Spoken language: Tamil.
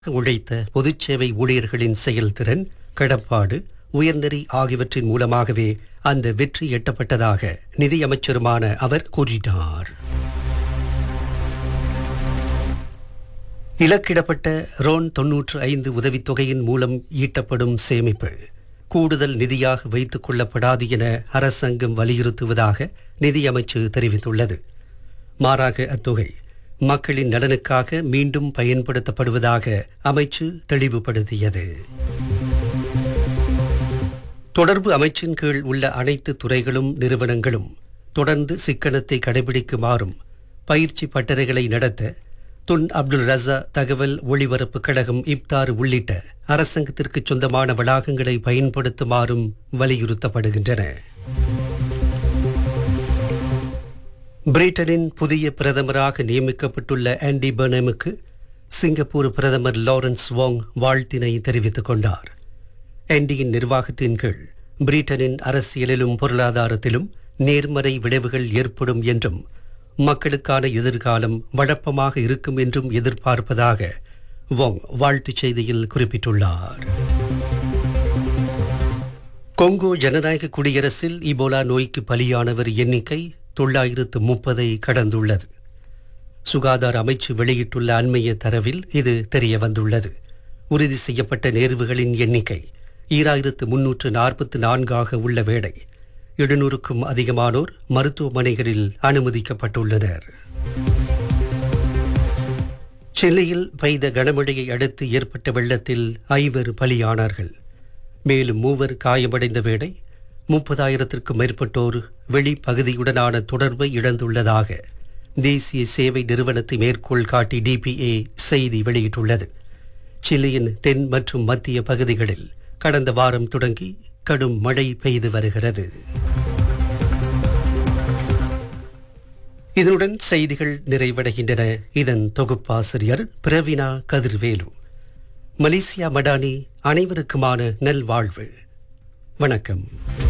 உழைத்த பொதுச்சேவை ஊழியர்களின் செயல்திறன் கடப்பாடு உயர்நெறி ஆகியவற்றின் மூலமாகவே அந்த வெற்றி எட்டப்பட்டதாக நிதியமைச்சருமான அவர் கூறினார் இலக்கிடப்பட்ட ரோன் தொன்னூற்று ஐந்து உதவித்தொகையின் மூலம் ஈட்டப்படும் சேமிப்பு கூடுதல் நிதியாக வைத்துக் கொள்ளப்படாது என அரசாங்கம் வலியுறுத்துவதாக நிதியமைச்சு தெரிவித்துள்ளது மாறாக அத்தொகை மக்களின் நலனுக்காக மீண்டும் பயன்படுத்தப்படுவதாக அமைச்சு தெளிவுபடுத்தியது தொடர்பு அமைச்சின் கீழ் உள்ள அனைத்து துறைகளும் நிறுவனங்களும் தொடர்ந்து சிக்கனத்தை கடைபிடிக்குமாறும் பயிற்சி பட்டறைகளை நடத்த துன் அப்துல் ரஸா தகவல் ஒளிபரப்பு கழகம் இப்தார் உள்ளிட்ட அரசாங்கத்திற்கு சொந்தமான வளாகங்களை பயன்படுத்துமாறும் வலியுறுத்தப்படுகின்றன பிரிட்டனின் புதிய பிரதமராக நியமிக்கப்பட்டுள்ள ஆண்டி பர்னமுக்கு சிங்கப்பூர் பிரதமர் லாரன்ஸ் வாங் வாழ்த்தினை தெரிவித்துக் கொண்டார் ஆண்டியின் நிர்வாகத்தின் கீழ் பிரிட்டனின் அரசியலிலும் பொருளாதாரத்திலும் நேர்மறை விளைவுகள் ஏற்படும் என்றும் மக்களுக்கான எதிர்காலம் வழப்பமாக இருக்கும் என்றும் எதிர்பார்ப்பதாக வாங் வாழ்த்துச் செய்தியில் குறிப்பிட்டுள்ளார் கொங்கோ ஜனநாயக குடியரசில் இபோலா நோய்க்கு பலியானவர் எண்ணிக்கை தொள்ளாயிரத்து முப்பதை கடந்துள்ளது சுகாதார அமைச்சு வெளியிட்டுள்ள அண்மைய தரவில் இது தெரிய வந்துள்ளது உறுதி செய்யப்பட்ட நேர்வுகளின் எண்ணிக்கை ஈராயிரத்து முன்னூற்று நாற்பத்து நான்காக உள்ள வேளை எழுநூறுக்கும் அதிகமானோர் மருத்துவமனைகளில் அனுமதிக்கப்பட்டுள்ளனர் சென்னையில் பெய்த கனமழையை அடுத்து ஏற்பட்ட வெள்ளத்தில் ஐவர் பலியானார்கள் மேலும் மூவர் காயமடைந்த வேளை முப்பதாயிரத்திற்கும் மேற்பட்டோர் வெளிப்பகுதியுடனான தொடர்பை இழந்துள்ளதாக தேசிய சேவை நிறுவனத்தை மேற்கோள் காட்டி டிபிஏ செய்தி வெளியிட்டுள்ளது சிலியின் தென் மற்றும் மத்திய பகுதிகளில் கடந்த வாரம் தொடங்கி கடும் மழை பெய்து வருகிறது இதனுடன் செய்திகள் நிறைவடைகின்றன இதன் தொகுப்பாசிரியர் பிரவீனா கதிர்வேலு மலேசியா மடானி அனைவருக்குமான நல்வாழ்வு வணக்கம்